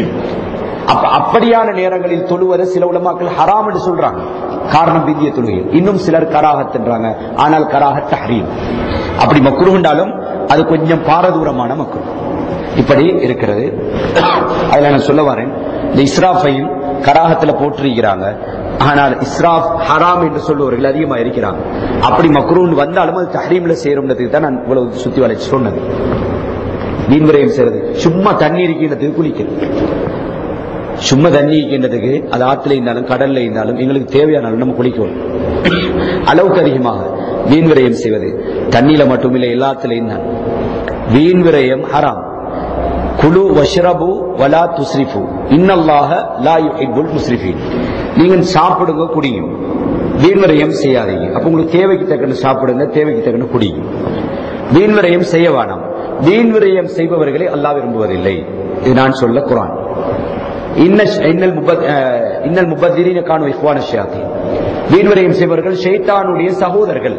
அப்ப அப்படியான நேரங்களில் தொழுவதை சில உலமாக்கள் ஹராம் என்று சொல்றாங்க காரணம் பிந்திய தொழுகை இன்னும் சிலர் கராகத்ன்றாங்க ஆனால் கராகத் தஹரீம் அப்படி மக்குருண்டாலும் அது கொஞ்சம் பாரதூரமான மக்குரு இப்படி இருக்கிறது அதுல நான் சொல்ல வரேன் இந்த இஸ்ராஃபையும் கராகத்துல போட்டிருக்கிறாங்க ஆனால் இஸ்ராஃப் ஹராம் என்று சொல்லுவவர்கள் அதிகமா இருக்கிறாங்க அப்படி மக்ரூன் வந்தாலும் அது தஹரீம்ல சேரும்ன்றதுக்கு தான் நான் இவ்வளவு சுத்தி வளைச்சு சொன்னது மீன் விரயம் செய்யறது சும்மா தண்ணி இருக்கின்றதுக்கு குளிக்கிறது சும்மா தண்ணி இருக்கின்றதுக்கு அது ஆத்துல இருந்தாலும் கடல்ல இருந்தாலும் எங்களுக்கு தேவையான அளவு நம்ம குளிக்கணும் அளவுக்கு அதிகமாக வீண் விரயம் செய்வது தண்ணியில மட்டுமில்லை எல்லாத்திலையும் தான் வீண் விரயம் ஹராம் குழு வஷ்ரபு வலா துஸ்ரிஃபு இன்னல்லாஹ லா யுஹிப்புல் முஸ்ரிஃபீன் நீங்க சாப்பிடுங்க குடியும் வீண் விரயம் செய்யாதீங்க அப்ப உங்களுக்கு தேவைக்கு தக்கன சாப்பிடுங்க தேவைக்கு தக்கன குடியும் வீண் விரயம் செய்ய வேணாம் வீண் விரயம் செய்பவர்களை அல்லாஹ் விரும்புவதில்லை இது நான் சொல்ல குரான் இன்ன இன்னல் முபத் அஹ், இன்னல் முபத்திரீன கானு இஹ்வான ஷயாத்தீன் வீண் விரயம் செய்பவர்கள் ஷைத்தானுடைய சகோதரர்கள்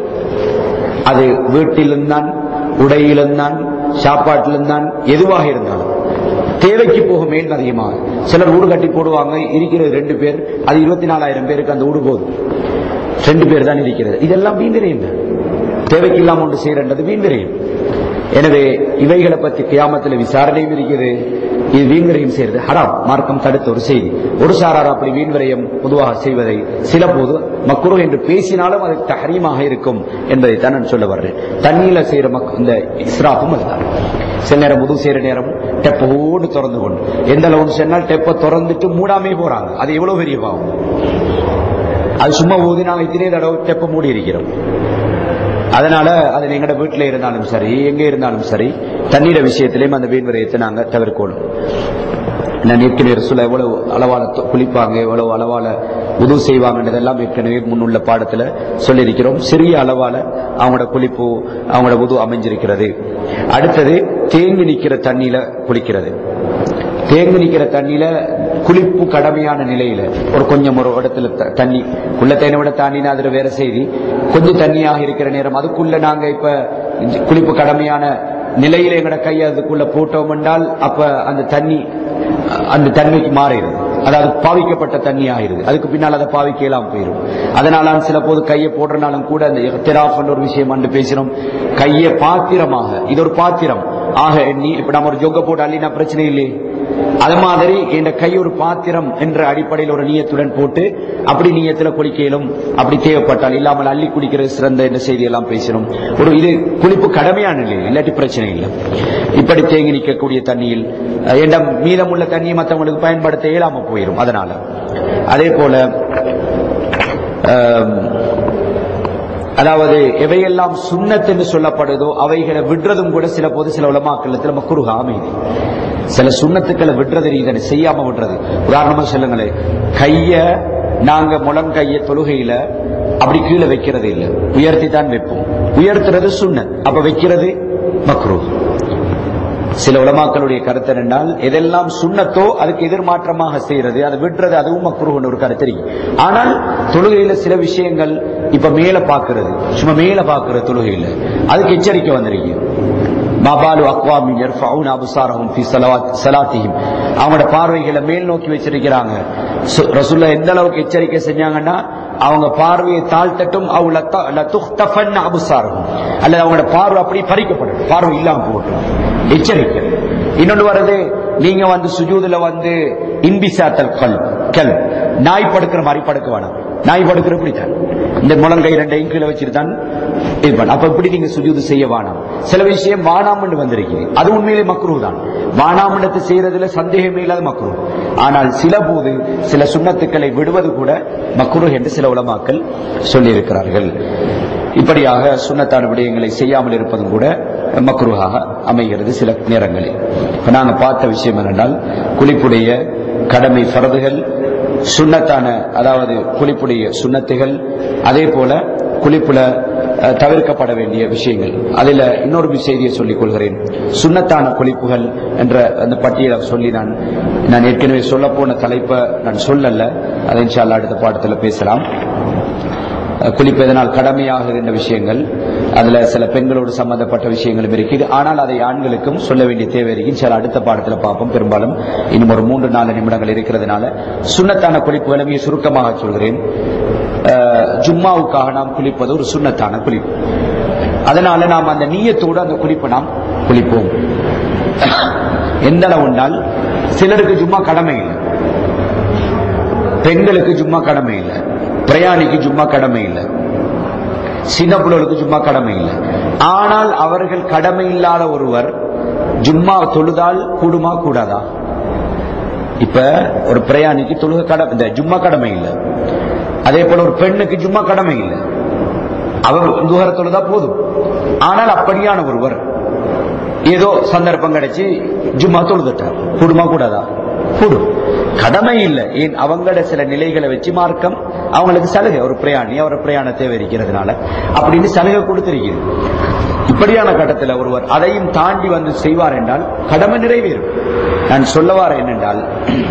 அது வீட்டிலிருந்தான் உடையிலிருந்தான் சாப்பாட்டிலிருந்தான் எதுவாக இருந்தாலும் தேவைக்கு போக மேல் அதிகமாக சிலர் வீடு கட்டி போடுவாங்க இருக்கிறது ரெண்டு பேர் அது இருபத்தி நாலாயிரம் பேருக்கு அந்த வீடு போதும் ரெண்டு பேர் தான் இருக்கிறது இதெல்லாம் வீண் விரயம் தான் தேவைக்கு இல்லாம ஒன்று செய்யறது வீண் விரயம் எனவே இவைகளை பத்தி கியாமத்தில் விசாரணையும் இருக்கிறது இது வீண்விரயம் செய்யறது ஹராம் மார்க்கம் தடுத்த ஒரு செய்தி ஒரு சாரார் அப்படி வீண்விரயம் பொதுவாக செய்வதை சில போது மக்குரு என்று பேசினாலும் அது தஹரீமாக இருக்கும் என்பதை தான் நான் சொல்ல வர்றேன் தண்ணியில செய்யற மக் இந்த இஸ்ராஃபும் அதுதான் சில நேரம் முது செய்யற நேரம் டெப்போடு திறந்து கொண்டு எந்த அளவுன்னு சொன்னால் டெப்பை திறந்துட்டு மூடாமே போறாங்க அது எவ்வளவு பெரிய பாவம் அது சும்மா ஊதி நாங்க இத்தனை தடவை டெப்ப மூடி இருக்கிறோம் அதனால அது எங்கட வீட்டுல இருந்தாலும் சரி எங்க இருந்தாலும் சரி தண்ணீர விஷயத்திலையும் அந்த வீண் விரயத்தை நாங்க தவிர்க்கணும் நான் ஏற்கனவே சொல்ல எவ்வளவு அளவால து- குளிப்பாங்க எவ்வளவு அளவால உதவு செய்வாங்கன்றதெல்லாம் ஏற்கனவே முன்னுள்ள பாடத்துல சொல்லியிருக்கிறோம் சிறிய அளவால அவங்களோட குளிப்பு அவங்களோட உது அமைஞ்சிருக்கிறது அடுத்தது தேங்கி நிக்கிற தண்ணியில குளிக்கிறது தேங்கி நிக்கிற தண்ணியில குளிப்பு கடமையான நிலையில ஒரு கொஞ்சம் ஒரு இடத்துல த- தண்ணி குள்ள தேனை விட தாண்டினா அதுல வேற செய்தி கொஞ்சம் தண்ணியாக இருக்கிற நேரம் அதுக்குள்ள நாங்க இப்ப இந்த குளிப்பு கடமையான நிலையில எங்கட கையை அதுக்குள்ள போட்டோம் என்றால் அப்ப அந்த தண்ணி அ- அந்த தன்மைக்கு மாறிடுது அதாவது பாவிக்கப்பட்ட தண்ணி ஆயிருது அதுக்கு பின்னால் அதை பாவிக்க இயலாம போயிடும் அதனால சில போது கையை போடுறனாலும் கூட அந்த இஹ்திராஃப் ஒரு விஷயம் வந்து பேசினோம் கையை பாத்திரமாக இது ஒரு பாத்திரம் ஆக எண்ணி இப்ப நம்ம ஒரு ஜொக்க போட்டு அள்ளினா பிரச்சனை இல்லையே அது மாதிரி என் கை ஒரு பாத்திரம் என்ற அடிப்படையில் ஒரு நீயத்துடன் போட்டு அப்படி நீயத்துல குளிக்கலும் அப்படி தேவைப்பட்டால் இல்லாமல் அள்ளி குடிக்கிறது சிறந்த என்ற செய்தி எல்லாம் பேசினோம் ஒரு இது குளிப்பு கடமையான நிலை இல்லாட்டி பிரச்சனை இல்லை இப்படி தேங்கி நிற்கக்கூடிய தண்ணியில் அஹ், என்ற மீதமுள்ள தண்ணியை மற்றவங்களுக்கு பயன்படுத்த இயலாம போயிடும் அதனால அதே போல ஆம், அதாவது எவையெல்லாம் சுண்ணத் என்று சொல்லப்படுதோ அவைகளை விடுறதும் கூட சில போது சில உலமாக்கல்லத்தில் மக்குருக அமைதி சில சுண்ணத்துக்களை விடுறது இதனை செய்யாம விடுறது உதாரணமா சொல்லுங்களேன் கைய நாங்க முழங்கைய தொழுகையில அப்படி கீழே வைக்கிறது இல்லை உயர்த்தி தான் வைப்போம் உயர்த்துறது சுண்ணத் அப்ப வைக்கிறது மக்ரூ சில உலமாக்களுடைய கருத்து என்றால் எதெல்லாம் சுண்ணத்தோ அதுக்கு எதிர்மாற்றமாக செய்யறது அதை விடுறது அதுவும் மக்குருகன் ஒரு கருத்து இருக்கு ஆனால் தொழுகையில சில விஷயங்கள் இப்ப மேல பாக்குறது சும்மா மேல பாக்குறது தொழுகையில அதுக்கு எச்சரிக்கை வந்திருக்கு மாபாலு அக்வாமின் யர்ஃபவுன அபுசாரஹும் ஃபி ஸலவாத் ஸலாத்திஹிம் அவங்களோட பார்வைகளை மேல் நோக்கி வச்சிருக்கிறாங்க சு- ரசூலுல்லாஹ் எந்த அளவுக்கு எச்சரிக்கை செஞ்சாங்கன்னா அவங்க பார்வையை தாழ்த்தட்டும் அவ லத்த- லதுக்தஃபன்ன அபுசாரஹும் அல்லது அவங்களோட பார்வை அப்படி பறிக்கப்படும் பார்வை இல்லாம போகட்டும் எச்சரிக்கை இன்னொன்று வருது நீங்க வந்து சுஜூதுல வந்து இன்பிசாத்தல் கல் கல் நாய் படுக்கிற மாதிரி படுக்க வேணாம் நாய் படுக்கிற இப்படித்தான் இந்த முழங்கை ரெண்டையும் கீழே வச்சிருத்தான் இது பண்ண அப்ப இப்படி நீங்க சுஜூது செய்ய வேணாம் சில விஷயம் வானாமன்னு வந்திருக்கு அது உண்மையிலே மக்ரூ தான் வானாமண்டத்தை செய்யறதுல சந்தேகமே இல்லாத மக்ரூ ஆனால் சில போது சில சுண்ணத்துக்களை விடுவது கூட மக்ரூ என்று சில உலமாக்கள் சொல்லியிருக்கிறார்கள் இப்படியாக சுண்ணத்தான விடயங்களை செய்யாமல் இருப்பதும் கூட மக்ரூஹாக அமைகிறது சில நேரங்களில் இப்ப நாங்க பார்த்த விஷயம் என்னென்றால் குளிப்புடைய கடமை ஃபரதுகள் சுண்ணத்தான அதாவது குளிப்புடைய சுண்ணத்துகள் அதே போல குளிப்புல அஹ், தவிர்க்கப்பட வேண்டிய விஷயங்கள் அதுல இன்னொரு செய்தியை சொல்லிக் கொள்கிறேன் சுண்ணத்தான குளிப்புகள் என்ற அந்த பட்டியலை சொல்லி நான் நான் ஏற்கனவே சொல்ல போன தலைப்பை நான் சொல்லல அதை இன்ஷா அல்லாஹ் அடுத்த பாடத்தில் பேசலாம் குளிப்பதனால் கடமையாகுகின்ற விஷயங்கள் அதுல சில பெண்களோடு சம்பந்தப்பட்ட விஷயங்களும் இருக்குது ஆனால் அதை ஆண்களுக்கும் சொல்ல வேண்டிய தேவை இருக்கு சில அடுத்த பாடத்துல பார்ப்போம் பெரும்பாலும் இன்னும் ஒரு மூன்று நாலு நிமிடங்கள் இருக்கிறதுனால சுண்ணத்தான குளிப்புகளை மிக சுருக்கமாக சொல்கிறேன் அஹ், ஜும்மாவுக்காக நாம் குளிப்பது ஒரு சுண்ணத்தான குளிப்பு அதனால நாம் அந்த நீயத்தோடு அந்த குளிப்பை நாம் குளிப்போம் எந்த அளவுண்டால் சிலருக்கு ஜும்மா கடமை இல்லை பெண்களுக்கு ஜும்மா கடமை இல்லை பிரயாணிக்கு ஜும்மா கடமை இல்லை சின்ன பிள்ளைகளுக்கு ஜும்மா கடமை இல்லை ஆனால் அவர்கள் கடமை இல்லாத ஒருவர் ஜும்மா தொழுதால் கூடுமா கூடாதா இப்ப ஒரு பிரயாணிக்கு தொழுக கடமை இந்த ஜும்மா கடமை இல்லை அதே போல ஒரு பெண்ணுக்கு ஜும்மா கடமை இல்லை அவர் துகர தொழுதா போதும் ஆனால் அப்படியான ஒருவர் ஏதோ சந்தர்ப்பம் கிடைச்சு ஜும்மா தொழுதுட்டார் கூடுமா கூடாதா கூடும் கடமை இல்லை ஏன் அவங்களோட சில நிலைகளை வச்சு மார்க்கம் அவங்களுக்கு சலுகை ஒரு பிரயாணி அவர் பிரயாண தேவை இருக்கிறதுனால அப்படின்னு சலுகை கொடுத்திருக்கிறது இப்படியான கட்டத்தில் ஒருவர் அதையும் தாண்டி வந்து செய்வார் என்றால் கடமை நிறைவேறும் நான் சொல்ல வார என்னென்றால்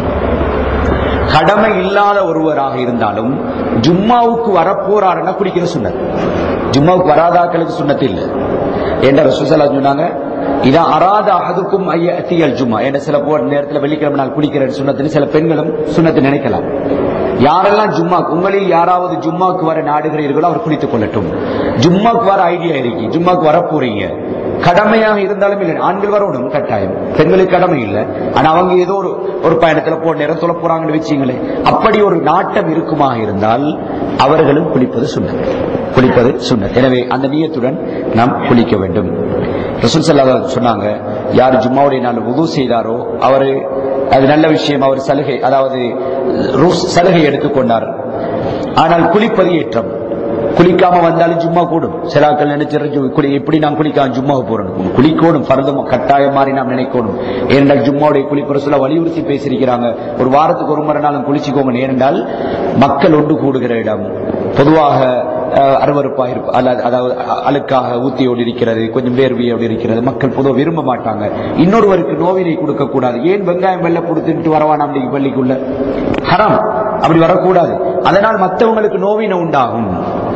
கடமை இல்லாத ஒருவராக இருந்தாலும் ஜும்மாவுக்கு வரப்போறாருன்னா குடிக்கிற சுண்ணத் ஜும்மாவுக்கு வராதாக்களுக்கு சுண்ணத்து இல்லை என்ற ரசூசலா சொன்னாங்க இதான் அராத அகதுக்கும் ஐயத்தியல் ஜும்மா என்ற சில போ நேரத்தில் வெள்ளிக்கிழமை நாள் குடிக்கிற சுண்ணத்துன்னு சில பெண்களும் சுண்ணத்தை நினைக்கலாம் யாரெல்லாம் ஜும்மா உங்களில் யாராவது ஜும்மாக்கு வர நாடுகிறீர்களோ அவர் குளித்துக் கொள்ளட்டும் ஜும்மாக்கு வர ஐடியா இருக்கு ஜும்மாக்கு வர போறீங்க கடமையாக இருந்தாலும் இல்லை ஆண்கள் வரணும் கட்டாயம் பெண்களுக்கு கடமை இல்லை ஆனா அவங்க ஏதோ ஒரு ஒரு பயணத்துல போ நேரம் சொல்ல போறாங்கன்னு வச்சுங்களேன் அப்படி ஒரு நாட்டம் இருக்குமாக இருந்தால் அவர்களும் குளிப்பது சுண்ணத் குளிப்பது சுண்ணத் எனவே அந்த நீயத்துடன் நாம் குளிக்க வேண்டும் ரசூல் ஸல்லல்லாஹு அலைஹி சொன்னாங்க யார் ஜும்மாவுடைய நாள் வுது செய்தாரோ அவரு அது நல்ல விஷயம் அவர் சலுகை அதாவது ருஸ் சலுகை எடுத்துக்கொண்டார் ஆனால் குளிப்பது ஏற்றம் குளிக்காம வந்தாலும் ஜும்மா கூடும் சிலாக்கள் நினைச்சிரு குளி எப்படி நான் குளிக்காம ஜும்மாவை போறோம் குளிக்கணும் பரதம் கட்டாயம் மாறி நாம் நினைக்கணும் ஏனென்றால் ஜும்மாவுடைய குளிப்புற சொல்ல வலியுறுத்தி பேசியிருக்கிறாங்க ஒரு வாரத்துக்கு ஒரு முறை நாளும் குளிச்சுக்கோங்க ஏனென்றால் மக்கள் ஒன்று கூடுகிற இடம் பொதுவாக அஹ், அருவருப்பாக இருப்ப அல்ல- அதாவது அ- அழுக்காக ஊத்தியோடு இருக்கிறது கொஞ்சம் வேர்வையோடு இருக்கிறது மக்கள் பொதுவாக விரும்ப மாட்டாங்க இன்னொருவருக்கு நோவினை கொடுக்க கூடாது ஏன் வெங்காயம் வெள்ளை கொடுத்துட்டு வரவான் அப்படி பள்ளிக்குள்ள ஹராம் அப்படி வரக்கூடாது அதனால் மற்றவங்களுக்கு நோவினை உண்டாகும்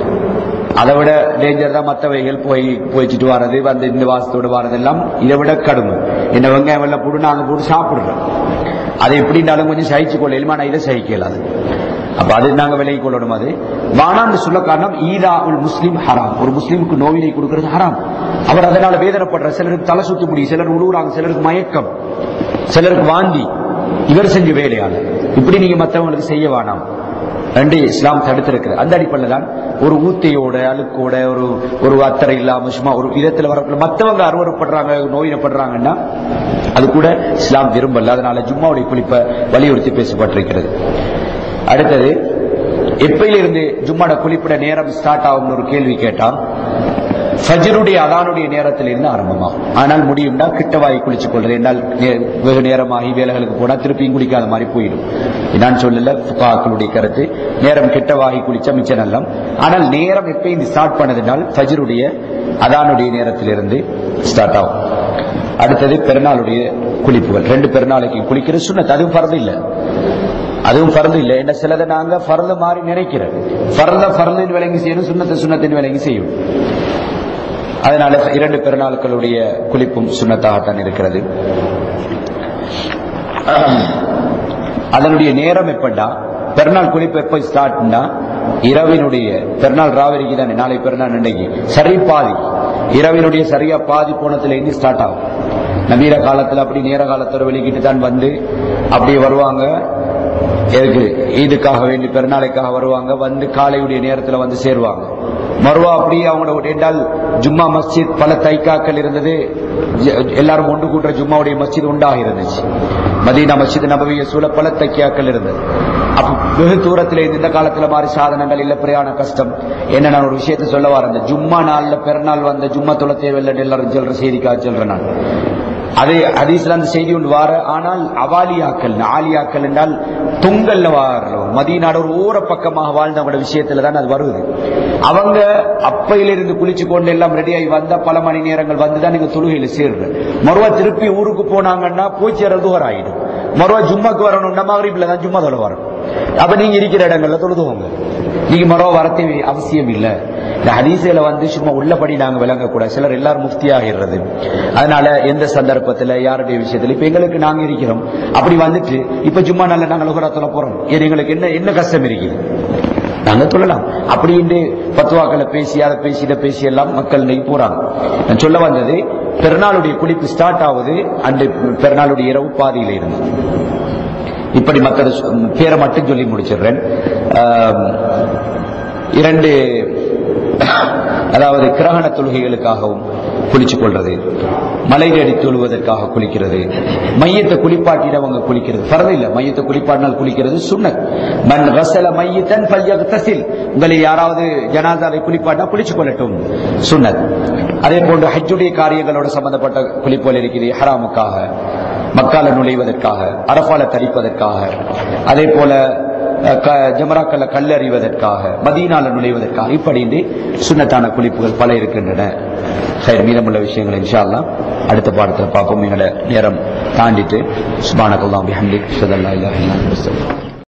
அதை விட டேஞ்சர் தான் மற்றவைகள் போய் போயிச்சுட்டு வர்றது வந்து இந்த வாசத்தோடு வர்றதெல்லாம் இதை விட கடுமை என்ன வெங்காயம் வெள்ளை போட்டு நாங்க போட்டு சாப்பிடுறோம் அதை எப்படினாலும் கொஞ்சம் சகிச்சு கொள்ளையிலுமா நான் இதை சகிக்கலாது அப்ப அது நாங்க விலகி கொள்ளணும் அது வானான்னு சொல்ல காரணம் ஈதா உல் முஸ்லிம் ஹராம் ஒரு முஸ்லிமுக்கு நோவினை கொடுக்கிறது ஹராம் அவர் அதனால வேதனைப்படுற சிலருக்கு தலை சுத்தி முடியும் சிலர் உழுவுறாங்க சிலருக்கு மயக்கம் சிலருக்கு வாந்தி இவர் செஞ்ச வேலையால இப்படி நீங்க மற்றவங்களுக்கு செய்ய வேணாம் ரெண்டு இஸ்லாம் தடுத்திருக்கிறது அந்த அடிப்படையில் தான் ஒரு ஊத்தையோட அழுக்கோட ஒரு ஒரு அத்தரை இல்லாம சும்மா ஒரு விதத்துல வரக்குள்ள மத்தவங்க அருவறுப்படுறாங்க நோயினப்படுறாங்கன்னா அது கூட இஸ்லாம் விரும்பல அதனால ஜும்மாவுடைய குளிப்பை வலியுறுத்தி பேசப்பட்டிருக்கிறது அடுத்தது எப்பையிலிருந்து ஜும்மாட குளிப்பிட நேரம் ஸ்டார்ட் ஆகும்னு ஒரு கேள்வி கேட்டா ஃபஜ்ருடைய அதானுடைய நேரத்தில் இருந்து ஆரம்பமாகும் ஆனால் முடியும்னா கிட்டவாய் குளிச்சுக் கொள்றது என்றால் நே- வெகு நேரமாகி வேலைகளுக்கு போனா திருப்பியும் குளிக்காத மாதிரி போயிடும் நான் சொல்லல ஃபுகாக்களுடைய கருத்து நேரம் கிட்டவாகி குளிச்சா மிச்ச நல்லம் ஆனால் நேரம் எப்ப இந்த ஸ்டார்ட் பண்ணதுனால் ஃபஜ்ருடைய அதானுடைய நேரத்திலிருந்து ஸ்டார்ட் ஆகும் அடுத்தது பெருநாளுடைய குளிப்புகள் ரெண்டு பெருநாளைக்கு குளிக்கிறது சுண்ணத் அதுவும் பரது இல்லை அதுவும் பரது இல்லை என்ன சிலதை நாங்க பரத மாதிரி நினைக்கிறோம் பரத பரதின் விலங்கி செய்யணும் சுண்ணத்தை சுண்ணத்தின் விலங்கி செய்யும் அதனால இரண்டு பெருநாட்களுடைய குளிப்பும் சுண்ணத்தாகத்தான் இருக்கிறது அதனுடைய நேரம் எப்படா பெருநாள் குளிப்பு எப்ப ஸ்டார்ட்னா இரவினுடைய பெருநாள் ராவரிக்கு தானே நாளை பெருநாள் இன்றைக்கு சரி பாதி இரவினுடைய சரியா பாதி போனத்துல இருந்து ஸ்டார்ட் ஆகும் நவீன காலத்துல அப்படி நேர காலத்தோட வெளிக்கிட்டு தான் வந்து அப்படியே வருவாங்க எதுக்கு ஈதுக்காக வேண்டி பெருநாளைக்காக வருவாங்க வந்து காலையுடைய நேரத்துல வந்து சேருவாங்க மறுவா அப்படியே அவங்களோட என்றால் ஜும்மா மஸ்ஜித் பல தைக்காக்கள் இருந்தது ஜ- எல்லாரும் ஒன்று கூட்டுற ஜும்மாவுடைய மஸ்ஜித் உண்டாக இருந்துச்சு மதீனா மஸ்ஜித் நபவிய சூழ பல தைக்காக்கள் இருந்தது அப்ப வெகு தூரத்துல இருந்து இந்த காலத்துல மாதிரி சாதனங்கள் இல்ல பிரயாண கஷ்டம் என்ன நான் ஒரு விஷயத்தை சொல்ல வரேன் இந்த ஜும்மா நாள்ல பெருநாள் வந்த ஜும்மா தொலை தேவையில்லை எல்லாரும் சொல்ற செய்திக்காக சொல்றேன் நான் அது ஹதீஸ்ல அந்த செய்தி ஒன்று வார ஆனால் அவாலியாக்கள் ஆலியாக்கள் என்றால் தொங்கல்ல வாரல மதியநாடு ஒரு ஊர பக்கமாக வாழ்ந்தவங்களோட விஷயத்துல தான் அது வருது அவங்க அப்பையிலிருந்து குளிச்சு கொண்டு எல்லாம் ரெடியாகி வந்தா பல மணி நேரங்கள் வந்து தான் நீங்க தொழுகையில சேர்ற மறுவா திருப்பி ஊருக்கு போனாங்கன்னா போய் சேர தூரம் ஆயிடும் மறுவா ஜும்மாக்கு வரணும்னா மகரிப்ல தான் ஜும்மா தொலை வரணும் அப்ப நீங்க இருக்கிற இடங்கள்ல தொழுதுவோங்க நீங்க மரோ வரத்தே அவசியம் இல்ல இந்த ஹதீஸில வந்து சும்மா உள்ளபடி நாங்க விளங்கக்கூடாது சிலர் எல்லாரும் முஃப்தியாகிறது அதனால எந்த சந்தர்ப்பத்துல யாருடைய விஷயத்துல இப்ப எங்களுக்கு நாங்க இருக்கிறோம் அப்படி வந்துட்டு இப்ப சும்மா நல்ல நாங்க லோகராத்துல போறோம் ஏன் எங்களுக்கு என்ன என்ன கஷ்டம் இருக்குது நாங்க சொல்லலாம் அப்படின்னு பத்துவாக்களை பேசி அதை பேசி இதை பேசி எல்லாம் மக்கள் இன்னைக்கு போறாங்க நான் சொல்ல வந்தது பெருநாளுடைய குளிப்பு ஸ்டார்ட் ஆகுது அன்று பெருநாளுடைய இரவு பாதியில இருந்து இப்படி மற்ற பேரை மட்டும் சொல்லி முடிச்சிடுறேன் ஆம், இரண்டு அதாவது கிரகண தொழுகைகளுக்காகவும் குளிச்சுக் கொள்றது மலை தேடி தொழுவதற்காக குளிக்கிறது மையத்தை குளிப்பாட்டினவங்க குளிக்கிறது பரவாயில்ல இல்ல மையத்தை குளிப்பாட்டினால் குளிக்கிறது சுண்ணத் மண் ரசல மையத்தன் பல்யகத்தசில் உங்களை யாராவது ஜனாதாவை குளிப்பாட்டா குளிச்சுக் கொள்ளட்டும் சுண்ணத் அதே போன்று ஹஜ்ஜுடைய காரியங்களோட சம்பந்தப்பட்ட குளிப்புகள் இருக்குது ஹராமுக்காக மக்கால நுழைவதற்காக அரபால தரிப்பதற்காக அதே போல அஹ், க- ஜமராக்கல்ல கல்லறிவதற்காக மதீனால நுழைவதற்காக இப்படி சுண்ணத்தான குளிப்புகள் பல இருக்கின்றன சரி மீதமுள்ள விஷயங்கள் இன்ஷா அல்லாஹ் அடுத்த பாடத்தில் பார்ப்போம் எங்களோட நேரம் தாண்டிட்டு சுபானகல்லாம் பிஹம்திக் ஸல்லல்லாஹு அலைஹி வஸல்லம்